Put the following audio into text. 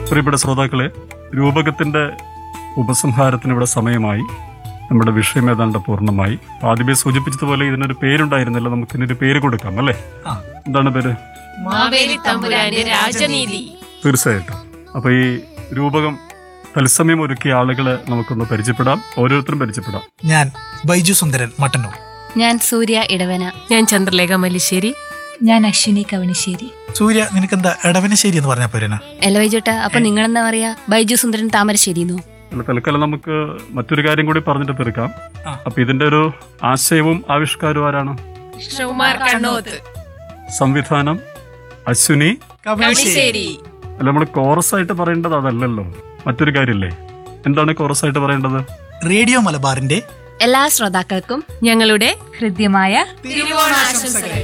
പ്രിയപ്പെട്ട ശ്രോതാക്കളെ രൂപകത്തിന്റെ ഉപസംഹാരത്തിന് ഇവിടെ സമയമായി നമ്മുടെ വിഷയം ഏതാണ്ട് പൂർണ്ണമായി ആദ്യമേ സൂചിപ്പിച്ചതുപോലെ ഇതിനൊരു പേരുണ്ടായിരുന്നില്ല നമുക്ക് ഇതിനൊരു പേര് കൊടുക്കാം അല്ലേ ആ. എന്താണ് പേര് മാവേലി തമ്പുരാന്റെ രാജനീതി തീർച്ചയായിട്ടും അപ്പൊ ഈ രൂപകം തത്സമയം ഒരുക്കിയ ആളുകളെ നമുക്കൊന്ന് പരിചയപ്പെടാം ഓരോരുത്തരും പരിചയപ്പെടാം ഞാൻ ബൈജു സുന്ദരൻ മട്ടന്നൂർ ഞാൻ സൂര്യ ഇടവന ഞാൻ ചന്ദ്രലേഖ മല്ലിശ്ശേരി ഞാൻ അശ്വിനി കവണിശ്ശേരി സൂര്യ നിനക്കെന്താ എടവനശ്ശേരി എന്ന് പറഞ്ഞ പോരേനാ എല്ല വൈജോട്ട അപ്പൊ നിങ്ങളെന്താ പറയാ ബൈജു സുന്ദരൻ താമരശ്ശേരിന്നോ അല്ല, തൽക്കാലം നമുക്ക് മറ്റൊരു കാര്യം കൂടി പറഞ്ഞിട്ട് തീർക്കാം ആ. അപ്പൊ ഇതിന്റെ ഒരു ആശയവും ആവിഷ്കാരവും ആരാണ് കൃഷ്ണകുമാർ കണ്ണോത്ത് സംവിധാനം അശ്വിനി കവണിശ്ശേരി അല്ല നമ്മൾ കോറസ് ആയിട്ട് പറയേണ്ടത് അതല്ലല്ലോ മറ്റൊരു കാര്യമില്ലേ എന്താണ് കോറസ് ആയിട്ട് പറയേണ്ടത് റേഡിയോ മലബാറിന്റെ എല്ലാ ശ്രോതാക്കൾക്കും ഞങ്ങളുടെ ഹൃദ്യമായ തിരുവോണാശംസകൾ